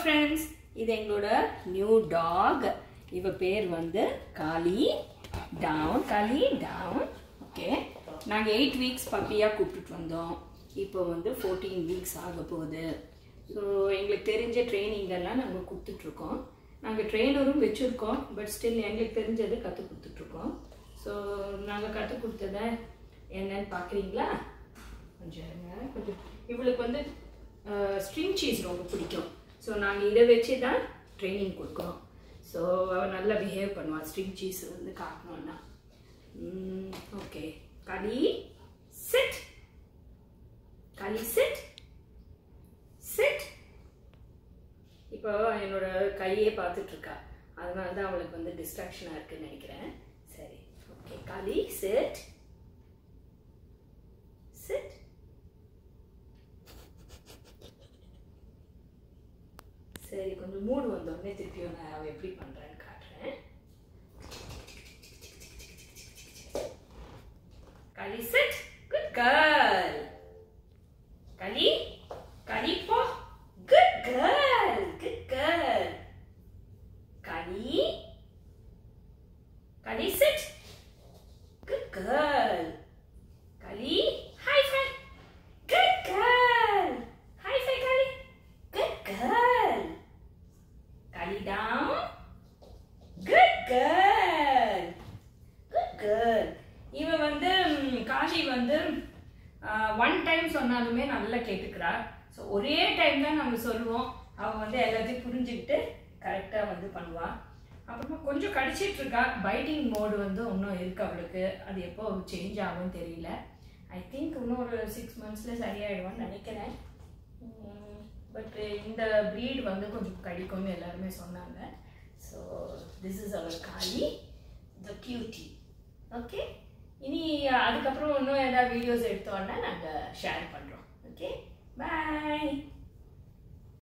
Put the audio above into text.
friends இது எங்களோட new talk இவ பேர் வந்து Kali down Kali down okay நாங்கள் எயிட் வீக்ஸ் பப்பியாக கூப்பிட்டுட்டு வந்தோம் இப்போ வந்து ஃபோர்டீன் வீக்ஸ் ஆக போகுது ஸோ எங்களுக்கு தெரிஞ்ச ட்ரைனிங்கெல்லாம் நாங்கள் கொடுத்துட்ருக்கோம் நாங்கள் ட்ரெயினரும் வச்சுருக்கோம் பட் ஸ்டில் எங்களுக்கு தெரிஞ்சதை கற்றுக் கொடுத்துட்ருக்கோம் ஸோ நாங்கள் கற்றுக் கொடுத்ததை என்னன்னு பார்க்குறீங்களா கொஞ்சம் இருங்க கொஞ்சம் இவளுக்கு வந்து ஸ்ட்ரிங் சீஸ் ரொம்ப பிடிக்கும் ஸோ நாங்கள் இதை வச்சு தான் ட்ரைனிங் கொடுக்குறோம் ஸோ அவள் நல்லா பிஹேவ் பண்ணுவாள் ஸ்ட்ரிங் சீஸ் வந்து காட்டணும்னா okay Kali sit Kali sit sit இப்போ என்னோட கையே பார்த்துட்டு இருக்கா அதனால தான் அவளுக்கு வந்து டிஸ்ட்ராக்ஷனாக இருக்குன்னு நினைக்கிறேன் சரி ஓகே களி சிட் சிட் சரி கொஞ்சம் மூடு வந்தோடனே திருப்பியும் நான் அவள் எப்படி பண்ணுறேன்னு காட்டுறேன் களி சிட் குட் கேர்ள் களி களி போ good girl good girl Kali Kali sit good girl Kali high five good girl high five Kali good girl Kali down good girl good girl இவ வந்து ம், காஷி வந்து ஒன் டைம் சொன்னாலுமே நல்லா கேட்டுக்கிறா ஸோ ஒரே டைம் தான் நம்ம சொல்லுவோம் அவள் வந்து எல்லாத்தையும் புரிஞ்சுக்கிட்டு கரெக்டாக வந்து பண்ணுவா அப்புறமா கொஞ்சம் கடிச்சிட்டு இருக்கா பைட்டிங் மோடு வந்து இன்னும் இருக்கு அவளுக்கு அது எப்போ சேஞ்ச் ஆகும்னு தெரியல ஐ திங்க் இன்னும் ஒரு சிக்ஸ் மந்த்ஸில் சரியாயிடுவான்னு நினைக்கிறேன் பட் இந்த ப்ரீட் வந்து கொஞ்சம் கடிக்கும்னு எல்லாருமே சொன்னாங்க ஸோ திஸ் இஸ் அவர் காலி த கியூட்டி ஓகே இனி அதுக்கப்புறம் இன்னும் ஏதாவது வீடியோஸ் எடுத்தோன்னா நாங்கள் ஷேர் பண்ணுறோம் ஓகே பாய்